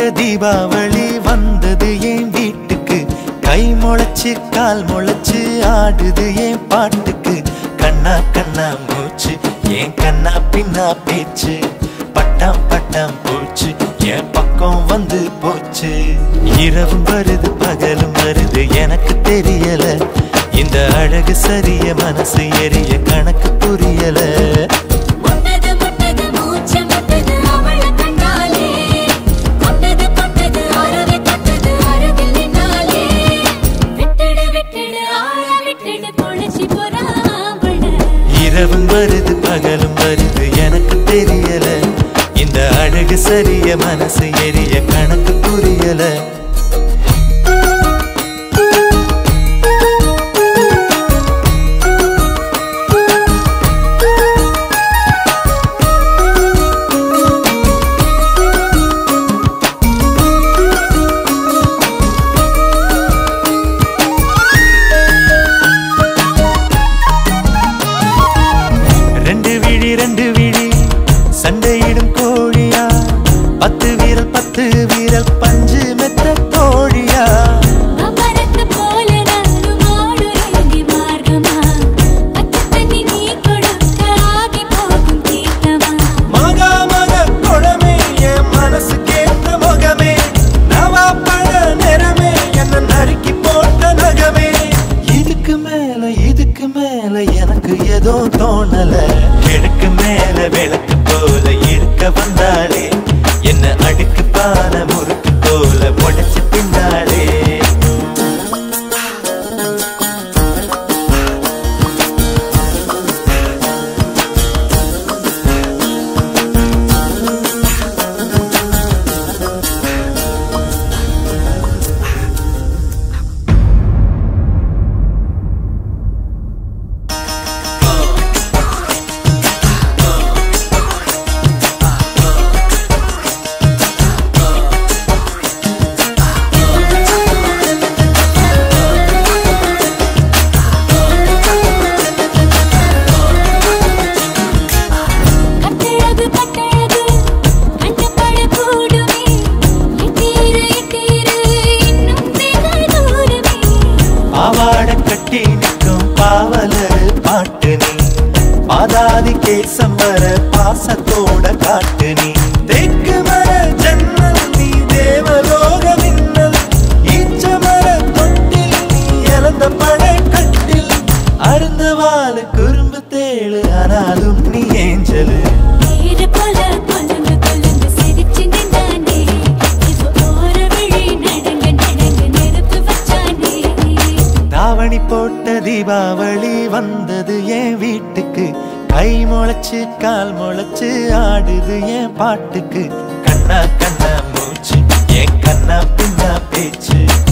போட்ட தீபாவளி வந்தது என் வீட்டுக்கு கை முளைச்சு கால் முளைச்சு ஆடுது என் பாட்டுக்கு கண்ணா கண்ணா மூச்சு என் கண்ணா பின்னா பேச்சு பட்டாம் பட்டாம் போச்சு என் பக்கம் வந்து போச்சு இரவும் வருது பகலும் வருது எனக்கு தெரியல இந்த அழகு சரிய மனசு எரிய கணக்கு புரியல முட்டது முட்டது மூச்சு முட்டது அவள கண்டாலே கொட்டது கொட்டது அருவி கொட்டது அருகில் நின்னாலே விட்டுடு விட்டுடு ஆள விட்டுடு பொழிச்சு பொறாமல இரவும் வருது பகலும் வருது எனக்கு தெரியல இந்த அழகு சரிய மனசு எரிய கணக்கு புரியல ரெண்டு விழி ரெண்டு விழி சண்டையிடும் கோழியா பத்து வீரல் பத்து வீரல் பஞ்சு மெத்த தோழியா அமரத்து போல நானும் ஆடுறேண்டி மார்க்கமா பச்சை தண்ணி நீ கொடுக்க ஆகி போகும் தீர்த்தமா மகா மக குழமே என் மனசு கேட்ட முகமே நவா பழ நிறமே என்ன நறுக்கி போட்ட நகமே இதுக்கு மேல இதுக்கு மேல எனக்கு ஏதோ தோணல கிழக்கு மேல விளக்கு போல இருக்க வந்தாளே என்ன அடுக்கு பான முறுக்கு போல உடைச்சு பின்னாலே கட்டழகு கட்டழகு கண்டபட கூடுமே எட்டீரு எட்டீரு இன்னும் வெகு தூரமே பாவாட கட்டி நிற்கும் பாவலர் பாட்டு நீ பாதாதி கேசம் வர பாசத்தோட காட்டு நீ தெற்கு மர ஜன்னல் நீ தேவலோக மின்னல் ஈச்ச மர தொட்டில் நீ இழந்த படை கட்டில் அருந்த வாழ குறும்பு தேழு ஆனாலும் நீ ஏஞ்சலு நீரு போல கொலுங்கு கொலுங்கு சிரிச்சு நின்றானே இது ஓர விழி நடங்க நடங்க நெருப்பு வச்சானே தாவணி போட்ட தீபாவளி வந்தது என் வீட்டுக்கு கை முளைச்சு கால் முளைச்சு ஆடுது என் பாட்டுக்கு கண்ணா கண்ணா மூச்சு என் கண்ணா பின்னா பேச்சு